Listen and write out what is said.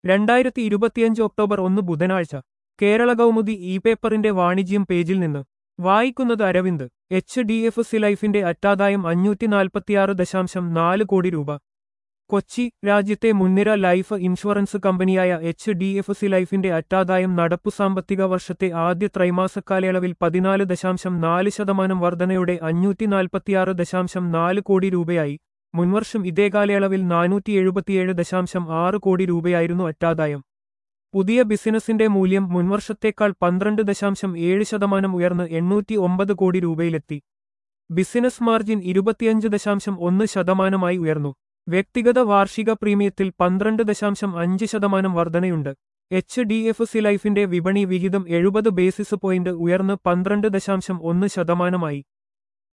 രണ്ടായിരത്തി ഇരുപത്തിയഞ്ച് ഒക്ടോബർ ഒന്ന് ബുധനാഴ്ച കേരള കൗമുദി ഇ പേപ്പറിന്റെ വാണിജ്യം പേജിൽ നിന്ന് വായിക്കുന്നത് Aravind H D F C ലൈഫിന്റെ അറ്റാദായം അഞ്ഞൂറ്റി നാൽപ്പത്തിയാറ് ദശാംശം നാല് കോടി രൂപ കൊച്ചി രാജ്യത്തെ മുൻനിര ലൈഫ് ഇൻഷുറൻസ് കമ്പനിയായ എച്ച് ഡി എഫ് സി ലൈഫിന്റെ അറ്റാദായം നടപ്പു സാമ്പത്തിക വർഷത്തെ ആദ്യ ത്രൈമാസ കാലയളവിൽ പതിനാല് ദശാംശം നാല് ശതമാനം വർധനയോടെ അഞ്ഞൂറ്റി നാൽപ്പത്തിയാറ് ദശാംശം നാല് കോടി രൂപയായി മുൻവർഷം ഇതേ കാലയളവിൽ നാനൂറ്റി എഴുപത്തിയേഴ് ദശാംശം ആറ് കോടി രൂപയായിരുന്നു അറ്റാദായം പുതിയ ബിസിനസിന്റെ മൂല്യം മുൻവർഷത്തേക്കാൾ പന്ത്രണ്ട് ദശാംശം ഏഴ് ശതമാനം ഉയർന്ന് എണ്ണൂറ്റി ഒമ്പത് കോടി രൂപയിലെത്തി ബിസിനസ് മാർജിൻ ഇരുപത്തിയഞ്ച് ദശാംശം ഒന്ന് ശതമാനമായി ഉയർന്നു വ്യക്തിഗത വാർഷിക പ്രീമിയത്തിൽ പന്ത്രണ്ട് ദശാംശം അഞ്ച് ശതമാനം വർധനയുണ്ട് എച്ച് ഡി എഫ് സി ലൈഫിന്റെ വിപണി വിഹിതം എഴുപത് ബേസിസ് പോയിന്റ് ഉയർന്ന് പന്ത്രണ്ട് ദശാംശം ഒന്ന് ശതമാനമായി